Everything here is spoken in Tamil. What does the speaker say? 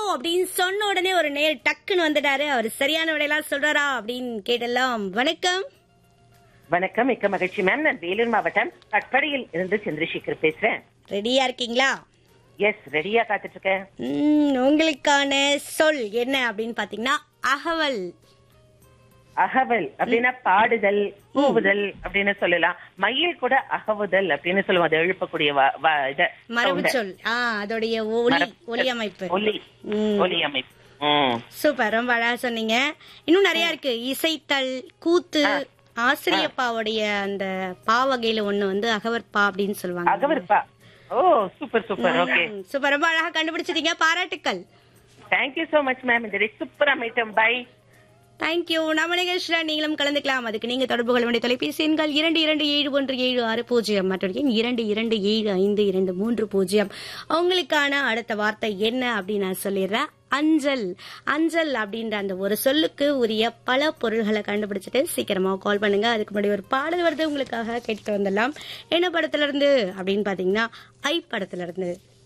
அப்படின்னு சொன்ன உடனே ஒரு நேர் டக்குன்னு வந்துட்டாரு அவர் சரியான விடையெல்லாம் சொல்றாரா அப்படின்னு கேட்டெல்லாம் வணக்கம் வணக்கம் மிக்க மகிழ்ச்சி மேம் நான் வேலூர் மாவட்டம் கட்படியில் இருந்து சந்திரசேகர் பேசுறேன் ரெடியா இருக்கீங்களா எஸ் ரெடியா காத்துட்டு இருக்கேன் ம், உங்களுக்கான சொல் என்ன அப்படின்னு பாத்தீங்கன்னா அகவல் அகவல் அப்படின்னா பாடுதல் கூவுதல் அப்படின்னு சொல்லலாம் மயில் கூட அகவுதல் அப்படின்னு சொல்லுவோம் அது எழுப்பக்கூடிய வ- வ- இத மரபு sound. சொல் ஆ அதோடைய ஒலி மரபு- ஒலி அமைப்பு ஒலி ம். ஒலி அமைப்பு ம். சூப்பர் ரொம்ப அழகா சொன்னீங்க இன்னும் நிறைய இருக்கு இசைத்தல் கூத்து ஆசிரியப்பாவுடைய அந்த பா வகையில ஒண்ணு வந்து அகவற்பா அப்படின்னு சொல்லுவாங்க அகவர்ப்பா ஓ சூப்பர் சூப்பர் ஓகே ம், சூப்பர் ரொம்ப அழகா கண்டுபிடிச்சிட்டீங்க பாராட்டுக்கள் தேங்க்யூ சோ மச் மேம் இந்த சூப்பர் அமைட்டம் பை தேங்க்யூ நம்ம நிகழ்ச்சியில நீங்களும் கலந்துக்கலாம் அதுக்கு நீங்க தொடர்பு கொள்ள வேண்டிய தொலைபேசி எண்கள் இரண்டு இரண்டு ஏழு ஒன்று ஏழு ஆறு பூஜ்ஜியம் மற்றும் எண் இரண்டு இரண்டு ஏழு ஐந்து இரண்டு மூன்று பூஜ்ஜியம் உங்களுக்கான அடுத்த வார்த்தை என்ன அப்படின்னு நான் சொல்லிடுறேன் அஞ்சல் அஞ்சல் அப்படின்ற அந்த ஒரு சொல்லுக்கு உரிய பல பொருள்களை கண்டுபிடிச்சிட்டு சீக்கிரமா கால் பண்ணுங்க அதுக்கு முன்னாடி ஒரு பாடல் வருது உங்களுக்காக கேட்டுட்டு வந்துடலாம் என்ன படத்துல இருந்து அப்படின்னு பாத்தீங்கன்னா ஐ படத்துல இருந்து